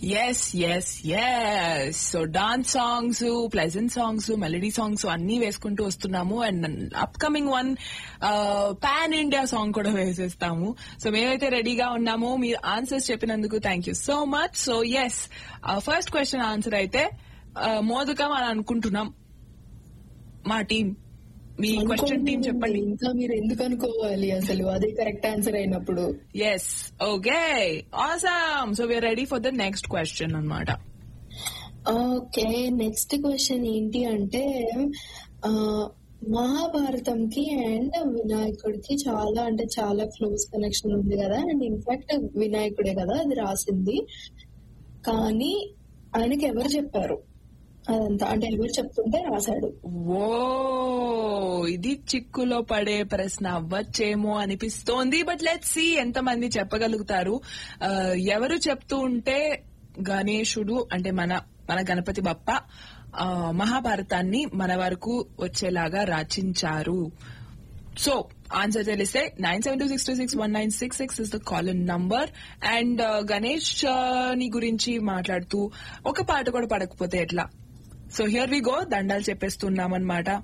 yes yes yes so dance songs pleasant songs melody songs అన్ని వేసుకుంటూ వస్తున్నాము and upcoming one pan India song కూడా వేసేస్తాము so మేమైతే రెడీగా ఉన్నాము మీరు ఆన్సర్స్ చెప్పినందుకు thank you so much so yes first question answer అయితే uh, మోదకం అని అనుకుంటున్నాం మా టీం మీ క్వశ్చన్ టీం చెప్పండి ఇంకా మీరు ఎందుకు అనుకోవాలి అసలు అదే కరెక్ట్ ఆన్సర్ అయినప్పుడు yes okay awesome so we are ready for the next question అన్నమాట ఓకే నెక్స్ట్ క్వశ్చన్ ఏంటి అంటే ఆ, మహాభారతంకి అండ్ వినాయకుడికి చాలా అంటే చాలా క్లోజ్ కనెక్షన్ ఉంది కదా అండ్ ఇన్ఫాక్ట్ వినాయకుడే కదా అది రాసింది కానీ ఆయనకి ఎవరు చెప్పారు అదంతా అంటే ఎవరు చెప్తుంటే రాశాడు ఓ ఇది చిక్కులో పడే ప్రశ్న అవ్వచ్చేమో అనిపిస్తోంది బట్ లెట్ సి ఎంతమంది చెప్పగలుగుతారు ఆ, ఎవరు చెప్తూ ఉంటే గణేశుడు అంటే మన మన గణపతి బప్ప ఆ, మహాభారతాన్ని మన వరకు వచ్చేలాగా రచించారు సో ఆన్సర్ తెలిస్తే nine seven two six two six one nine six six is the call number and Ganesh ఆ, ని గురించి మాట్లాడుతూ ఒక పాట కూడా పడకపోతే ఎట్లా సో హియర్ వి గో దండాలు చెప్పేస్తున్నాం అనమాట